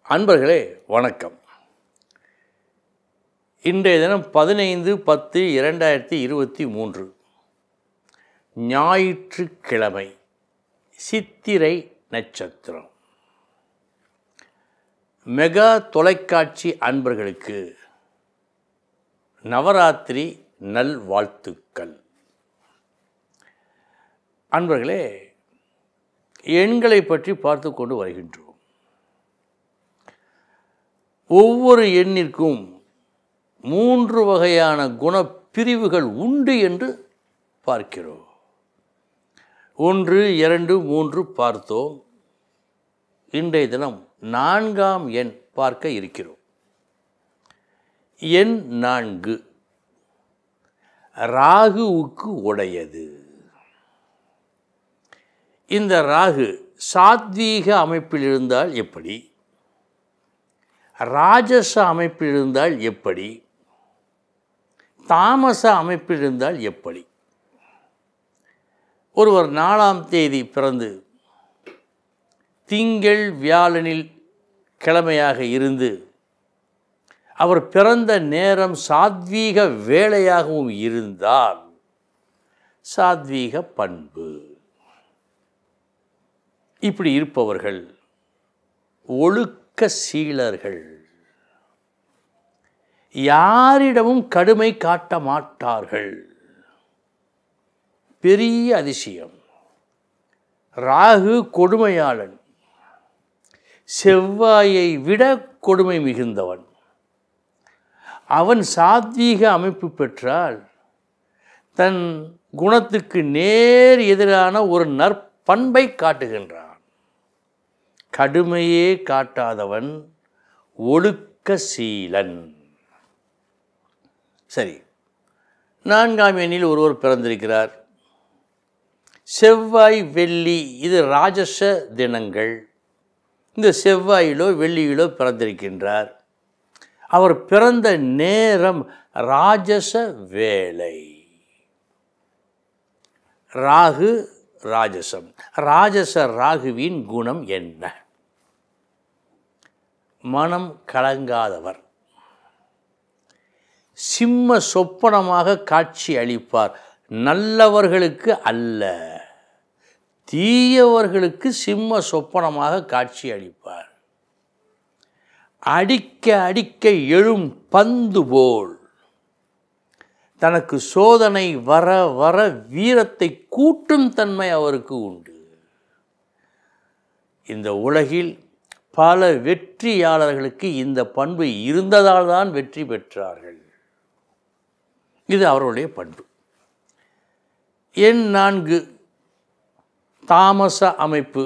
அன்பர்களே வணக்கம் இன்றைய தினம் பதினைந்து பத்து இரண்டாயிரத்தி இருபத்தி மூன்று ஞாயிற்றுக்கிழமை சித்திரை நட்சத்திரம் மெகா தொலைக்காட்சி அன்பர்களுக்கு நவராத்திரி நல்வாழ்த்துக்கள் அன்பர்களே எண்களை பற்றி பார்த்து கொண்டு வருகின்றோம் ஒவ்வொரு எண்ணிற்கும் மூன்று வகையான குணப்பிரிவுகள் உண்டு என்று பார்க்கிறோம் ஒன்று இரண்டு மூன்று பார்த்தோம் இன்றைய தினம் நான்காம் எண் பார்க்க இருக்கிறோம் எண் நான்கு ராகுவுக்கு உடையது இந்த ராகு சாத்வீக அமைப்பில் இருந்தால் எப்படி ராஜச அமைப்பில் இருந்தால் எப்படி தாமச அமைப்பில் இருந்தால் எப்படி ஒருவர் நாலாம் தேதி பிறந்து திங்கள் வியாழனில் கிழமையாக இருந்து அவர் பிறந்த நேரம் சாத்வீக வேலையாகவும் இருந்தால் சாத்வீக பண்பு இப்படி இருப்பவர்கள் ஒழுக்க சீலர்கள் யாரிடமும் கடுமை காட்ட மாட்டார்கள் பெரிய அதிசயம் ராகு கொடுமையாளன் செவ்வாயை விட கொடுமை மிகுந்தவன் அவன் சாத்வீக அமைப்பு பெற்றால் தன் குணத்துக்கு நேர் எதிரான ஒரு நற்பண்பை காட்டுகின்றான் கடுமையே காட்டாதவன் ஒழுக்க சீலன் சரி நான்காம் எண்ணில் ஒருவர் பிறந்திருக்கிறார் செவ்வாய் வெள்ளி இது ராஜச தினங்கள் இந்த செவ்வாயிலோ வெள்ளியிலோ பிறந்திருக்கின்றார் அவர் பிறந்த நேரம் ராஜச வேலை ராகு ராஜசம் ராஜச ராகுவின் குணம் என்ன மனம் கலங்காதவர் சிம்ம சொப்பனமாக காட்சி அளிப்பார் நல்லவர்களுக்கு அல்ல தீயவர்களுக்கு சிம்ம சொப்பனமாக காட்சி அளிப்பார் அடிக்க அடிக்க எழும் பந்து போல் தனக்கு சோதனை வர வர வீரத்தை கூட்டும் தன்மை அவருக்கு உண்டு இந்த உலகில் பல வெற்றியாளர்களுக்கு இந்த பண்பு இருந்ததால் தான் வெற்றி பெற்றார்கள் இது அவருடைய பண்பு எண் நான்கு தாமச அமைப்பு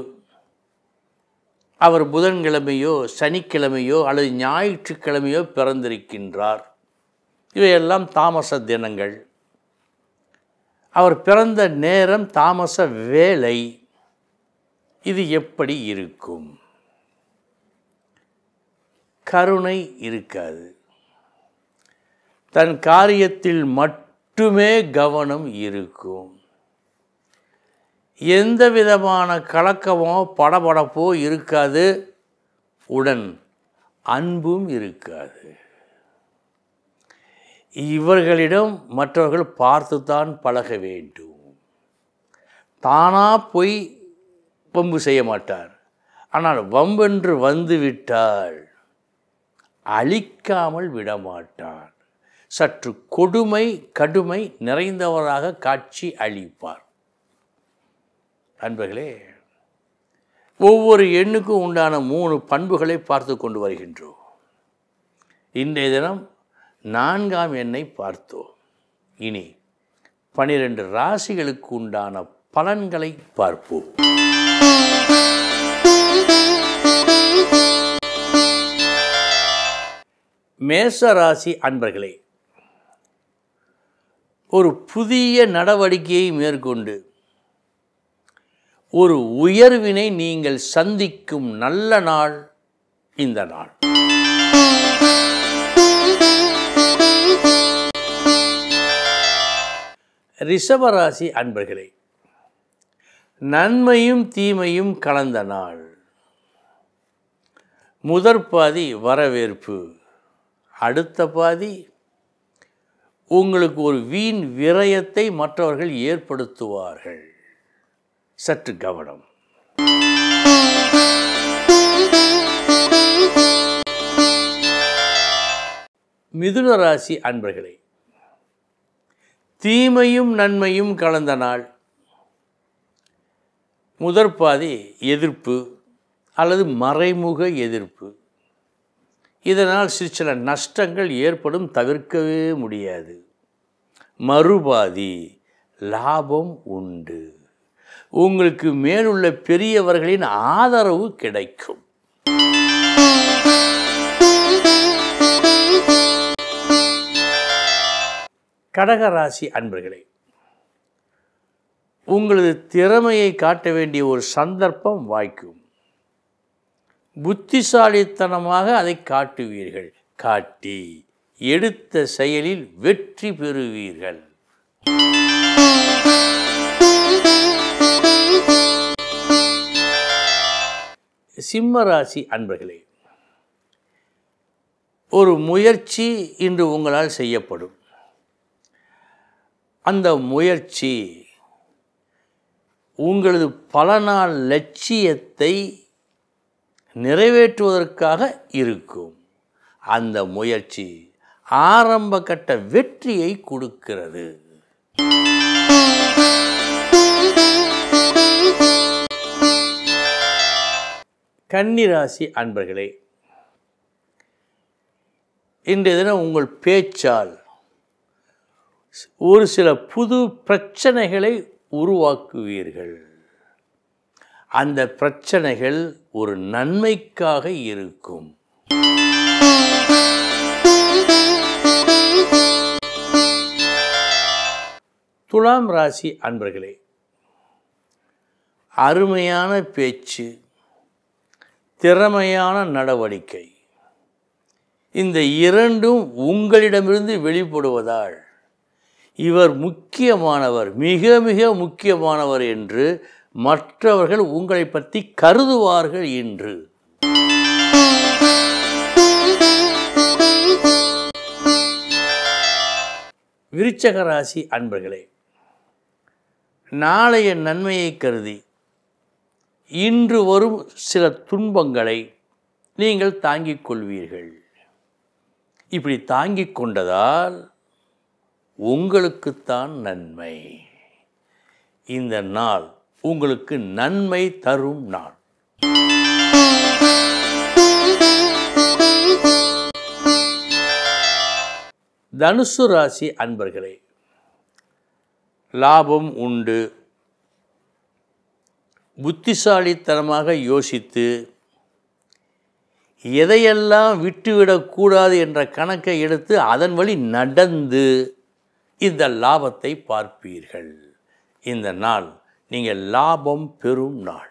அவர் புதன்கிழமையோ சனிக்கிழமையோ அல்லது ஞாயிற்றுக்கிழமையோ பிறந்திருக்கின்றார் இவையெல்லாம் தாமச தினங்கள் அவர் பிறந்த நேரம் தாமச வேலை இது எப்படி இருக்கும் கருணை இருக்காது தன் காரியத்தில் மட்டுமே கவனம் இருக்கும் எந்த விதமான கலக்கமோ படபடப்போ இருக்காது உடன் அன்பும் இருக்காது இவர்களிடம் மற்றவர்கள் பார்த்துத்தான் பழக வேண்டும் தானாக போய் வம்பு செய்ய மாட்டார் ஆனால் வம்பென்று வந்துவிட்டால் அழிக்காமல் விடமாட்டார் சற்று கொடுமை கடுமை நிறைந்தவராக காட்சி அளிப்பார் அன்பர்களே ஒவ்வொரு எண்ணுக்கும் உண்டான மூணு பண்புகளை பார்த்து கொண்டு வருகின்றோம் இன்றைய தினம் நான்காம் எண்ணை பார்த்தோம் இனி பனிரெண்டு ராசிகளுக்கு உண்டான பலன்களை பார்ப்போம் மேச ராசி அன்பர்களே ஒரு புதிய நடவடிக்கையை மேற்கொண்டு ஒரு உயர்வினை நீங்கள் சந்திக்கும் நல்ல நாள் இந்த நாள் ரிஷபராசி அன்பர்களே நன்மையும் தீமையும் கலந்த நாள் முதற் பாதி வரவேற்பு அடுத்த பாதி உங்களுக்கு ஒரு வீண் விரயத்தை மற்றவர்கள் ஏற்படுத்துவார்கள் சற்று கவனம் மிதுன ராசி அன்பர்களே தீமையும் நன்மையும் கலந்த நாள் முதற் பாதி எதிர்ப்பு அல்லது மறைமுக எதிர்ப்பு இதனால் சிறு சில நஷ்டங்கள் ஏற்படும் தவிர்க்கவே முடியாது மறுபாதி லாபம் உண்டு உங்களுக்கு மேலுள்ள பெரியவர்களின் ஆதரவு கிடைக்கும் கடகராசி அன்பர்களே உங்களது திறமையை காட்ட வேண்டிய ஒரு சந்தர்ப்பம் வாய்க்கும் புத்திசாலித்தனமாக அதை காட்டுவீர்கள் காட்டி எடுத்த செயலில் வெற்றி பெறுவீர்கள் சிம்ம ராசி அன்பர்களே ஒரு முயற்சி இன்று உங்களால் செய்யப்படும் அந்த முயற்சி உங்களது பல நாள் லட்சியத்தை நிறைவேற்றுவதற்காக இருக்கும் அந்த முயற்சி ஆரம்ப கட்ட வெற்றியை கொடுக்கிறது கன்னிராசி அன்பர்களே இன்றைய தினம் உங்கள் பேச்சால் ஒரு சில புது பிரச்சனைகளை உருவாக்குவீர்கள் அந்த பிரச்சனைகள் ஒரு நன்மைக்காக இருக்கும் துலாம் ராசி அன்பர்களே அருமையான பேச்சு திறமையான நடவடிக்கை இந்த இரண்டும் உங்களிடமிருந்து வெளிப்படுவதால் இவர் முக்கியமானவர் மிக மிக முக்கியமானவர் என்று மற்றவர்கள் உங்களை பற்றி கருதுவார்கள் என்று விருச்சக ராசி அன்பர்களே நாளைய நன்மையை கருதி இன்று வரும் சில துன்பங்களை நீங்கள் தாங்கிக் கொள்வீர்கள் இப்படி தாங்கிக் கொண்டதால் உங்களுக்குத்தான் நன்மை இந்த நாள் உங்களுக்கு நன்மை தரும் நாள் தனுசு ராசி அன்பர்களே லாபம் உண்டு புத்திசாலித்தனமாக யோசித்து எதையெல்லாம் விட்டுவிடக்கூடாது என்ற கணக்கை எடுத்து அதன் வழி நடந்து இந்த லாபத்தை பார்ப்பீர்கள் இந்த நாள் நீங்கள் லாபம் பெறும் நாள்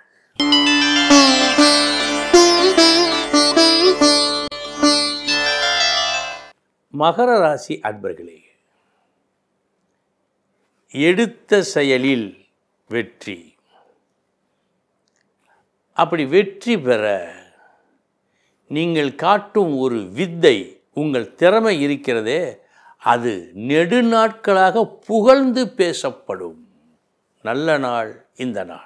மகர ராசி அன்பர்களே எடுத்த செயலில் வெற்றி அப்படி வெற்றி பெற நீங்கள் காட்டும் ஒரு வித்தை உங்கள் திறமை இருக்கிறதே அது நெடுநாட்களாக புகழ்ந்து பேசப்படும் நல்ல நாள் இந்த நாள்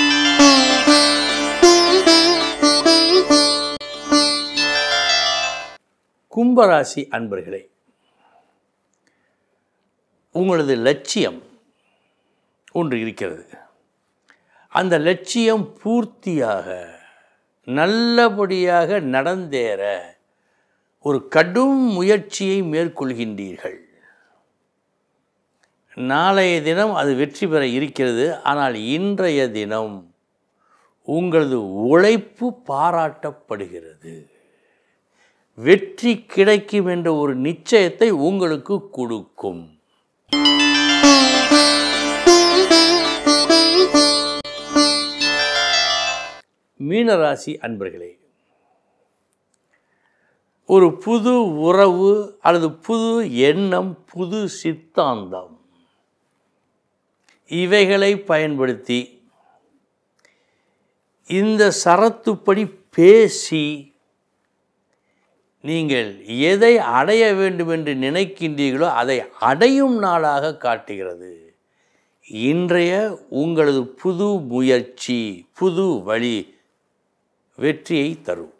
கும்பராசி அன்பர்களே உங்களது லட்சியம் ஒன்று இருக்கிறது அந்த லட்சியம் பூர்த்தியாக நல்லபடியாக நடந்தேற ஒரு கடும் முயற்சியை மேற்கொள்கின்றீர்கள் நாளைய தினம் அது வெற்றி பெற இருக்கிறது ஆனால் இன்றைய தினம் உங்களது உழைப்பு பாராட்டப்படுகிறது வெற்றி கிடைக்கும் என்ற ஒரு நிச்சயத்தை உங்களுக்கு கொடுக்கும் மீனராசி அன்பர்களே ஒரு புது உறவு அல்லது புது எண்ணம் புது சித்தாந்தம் இவைகளை பயன்படுத்தி இந்த சரத்துப்படி பேசி நீங்கள் எதை அடைய வேண்டும் என்று நினைக்கின்றீர்களோ அதை அடையும் நாளாக காட்டுகிறது இன்றைய உங்களது புது முயற்சி புது வழி வெற்றியை தரும்